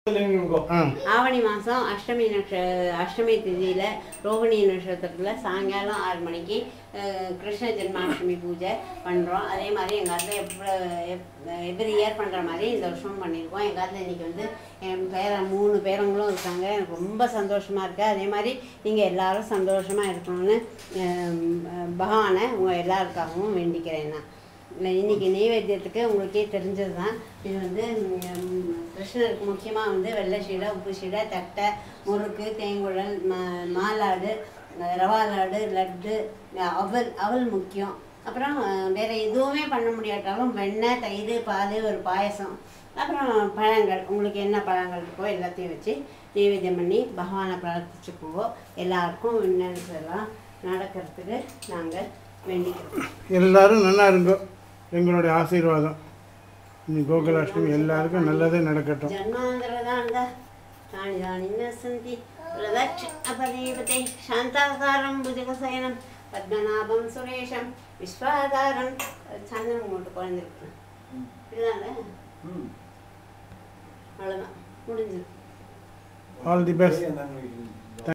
ஆ ஆவணி மாதம் அஷ்டமி நட்ச அஷ்டமி திதியில் ரோகிணி நட்சத்திரத்தில் சாயங்காலம் ஆறு மணிக்கு அஹ், கிருஷ்ண ஜென்மாஷ்டமி பூஜை பண்ணுறோம் அதே மாதிரி எங்கள் காலத்தில் எப்போ எவ்ரி இயர் பண்ணுற மாதிரி இந்த வருஷமும் பண்ணியிருக்கோம் எங்கள் காலத்தில் இன்றைக்கி வந்து என் பேர மூணு பேரங்களும் இருக்காங்க எனக்கு ரொம்ப சந்தோஷமாக இருக்குது அதே மாதிரி நீங்கள் எல்லாரும் சந்தோஷமாக இருக்கணும்னு அஹ், பகவானை உங்கள் எல்லாருக்காகவும் வேண்டிக்கிறேன் நான் இல்லை, இன்னைக்கு நெய்வேத்தியத்துக்கு உங்களுக்கே தெரிஞ்சது தான் இது வந்து ம், கிருஷ்ணருக்கு முக்கியமாக வந்து வெள்ளை சீடை உப்பு சீடை தட்டை முறுக்கு தேங்குழல் ம மாலாடு அஹ் ரவா லாடு லட்டு அஹ் அவல் அவல் முக்கியம் அப்புறம் அஹ், வேற எதுவுமே பண்ண முடியாட்டாலும் வெண்ணெய் தயிர் பால் ஒரு பாயசம் அப்புறம் பழங்கள் உங்களுக்கு என்ன பழங்கள் இருக்கோ எல்லாத்தையும் வச்சு நைவேத்தியம் பண்ணி பகவானை பிரார்த்திச்சுக்குவோ எல்லாருக்கும் விண்ணப்பெல்லாம் நடக்கிறதுக்கு நாங்கள் வேண்டிக்கிறோம் எல்லாரும் நல்லா இருங்கோ எங்களுடைய ஆசீர்வாதம் இன்னைக்கு கோகுலாஷ்டமி எல்லாருக்கும் நல்லதே நடக்கட்டும் జన్మాంతరదాంగా తాని దానిన్న సంతి ప్రదక్ష అపదేవతే శాంతాకారం భుజగశయనం పద్మనాభం సురేషం విశ్వాధారం சந்தனம் போட்டு குழந்தைருக்கு இதுதாங்க அவ்வளோதான் முடிஞ்சது ஆல் தி பெஸ்ட்